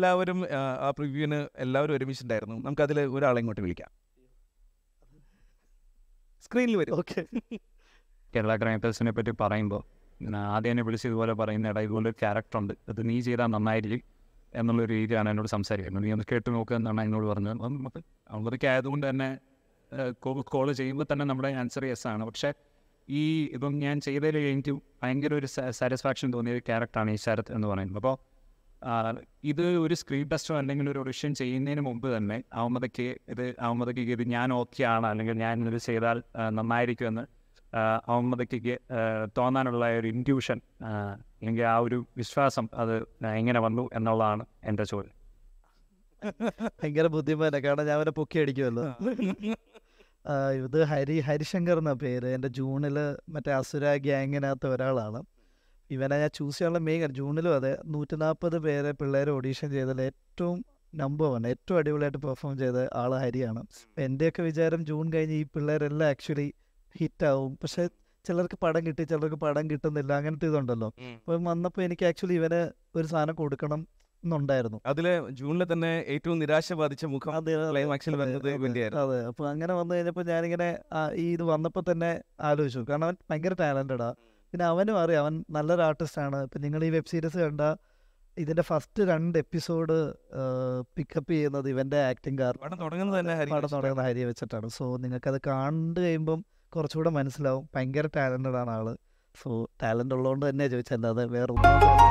എല്ലാവരും ആ, ആ പ്രിവ്യൂവിന് എല്ലാവരും ഒരുമിച്ചുണ്ടായിരുന്നു നമുക്ക് അതിൽ ഒരാളെ ഇങ്ങോട്ട് വിളിക്കാം സ്ക്രീനിൽ വരും ഓക്കെ കേരള ക്രൈംപേഴ്സിനെ പറ്റി പറയുമ്പോൾ ആദ്യം എന്നെ വിളിച്ച് ഇതുപോലെ പറയുന്ന ഇടയിൽ ഇതുപോലെ ഒരു ക്യാരക്ടർ ഉണ്ട് അത് നീ ചെയ്താൽ നന്നായിരിക്കും എന്നുള്ളൊരു രീതിയാണ് എന്നോട് സംസാരിക്കുന്നത് നീ ഒന്ന് കേട്ട് നോക്കുക എന്നാണ് എന്നോട് പറഞ്ഞത് അപ്പം നമുക്ക് അവർക്ക് ആയതുകൊണ്ട് തന്നെ കോൾ ചെയ്യുമ്പോൾ തന്നെ നമ്മുടെ ആൻസർ യെസ് ആണ് പക്ഷേ ഈ ഇപ്പം ഞാൻ ചെയ്തതിൽ എനിക്ക് ഭയങ്കര ഒരു സാറ്റിസ്ഫാക്ഷൻ തോന്നിയ ഒരു ക്യാരക്ടറാണ് ഈ ശരത് എന്ന് പറയുന്നത് അപ്പോൾ ഇത് ഒരു സ്ക്രീൻ ടെസ്റ്റോ അല്ലെങ്കിൽ ഒരു ഒഡിഷൻ ചെയ്യുന്നതിന് മുമ്പ് തന്നെ അവമതയ്ക്ക് ഇത് അവമതയ്ക്ക് ഇത് ഞാൻ ഓക്കെ ആണ് അല്ലെങ്കിൽ ഞാൻ ഇത് ചെയ്താൽ ആ, നന്നായിരിക്കുമെന്ന് അവമതയ്ക്ക് തോന്നാനുള്ള ഒരു ഇൻറ്റ്യൂഷൻ അല്ലെങ്കിൽ ആ ഒരു വിശ്വാസം അത് എങ്ങനെ വന്നു എന്നുള്ളതാണ് എൻ്റെ ചോദ്യം ഭയങ്കര ബുദ്ധിമാനാ കാരണം ഞാൻ അവനെ പൊക്കി അടിക്കുമല്ലോ ആ, ഇത് ഹരി ഹരിശങ്കർ എന്ന പേര് എൻ്റെ ജൂണിൽ മറ്റേ അസുര ഗ്യാങ്ങിനകത്ത് ഒരാളാണ് ഇവനെ ഞാൻ ചൂസ് ചെയ്യാനുള്ള മെയിൻ കാര്യം ജൂണിലും അതെ നൂറ്റി നാൽപ്പത് പേരെ പിള്ളേർ ഓഡീഷൻ ചെയ്തതിൽ ഏറ്റവും നമ്പർ വൺ ഏറ്റവും അടിപൊളിയായിട്ട് പെർഫോം ചെയ്ത ആൾ ഹരിയാണ് അപ്പം എൻ്റെയൊക്കെ വിചാരം ജൂൺ കഴിഞ്ഞ് ഈ പിള്ളേരെല്ലാം ആക്ച്വലി ഹിറ്റാവും പക്ഷേ ചിലർക്ക് പടം കിട്ടി ചിലർക്ക് പടം കിട്ടുന്നില്ല അങ്ങനത്തെ ഇതുണ്ടല്ലോ അപ്പം വന്നപ്പോൾ എനിക്ക് ആക്ച്വലി ഇവന് ഒരു സാധനം കൊടുക്കണം എന്നുണ്ടായിരുന്നു അതില് ജൂണിലെ തന്നെ ഏറ്റവും നിരാശ ബാധിച്ച മുഖം അതെ, അതെ, ക്ലൈമാക്സിൽ അതെ, വരുന്നത് അതെ, ഇവന്റെയായിരുന്നു. അതെ അപ്പൊ അങ്ങനെ വന്നു കഴിഞ്ഞപ്പോൾ ഞാനിങ്ങനെ ആ, ഈ ഇത് വന്നപ്പോൾ തന്നെ ആലോചിച്ചു കാരണം അവൻ ഭയങ്കര ടാലന്റഡാ പിന്നെ അവനും അറിയാം അവൻ നല്ലൊരു ആർട്ടിസ്റ്റ് ആണ് ഇപ്പം നിങ്ങൾ ഈ വെബ് സീരീസ് കണ്ട ഇതിന്റെ ഫസ്റ്റ് രണ്ട് എപ്പിസോഡ് പിക്കപ്പ് ചെയ്യുന്നത് ഇവന്റെ ആക്ടിങ് കാരണം പടം തുടങ്ങുന്നത് തന്നെ ഹരി പടം തുടങ്ങുന്ന ഹരിയെ വെച്ചിട്ടാണ് സോ നിങ്ങൾക്കത് കണ്ടു കഴിയുമ്പം കുറച്ചുകൂടെ മനസ്സിലാവും ഭയങ്കര ടാലന്റഡ് ആണ് ആള് സോ ടാലന്റ് ഉള്ളതുകൊണ്ട് തന്നെ ചോദിച്ചത് അല്ലാതെ വേറെ ഒന്നും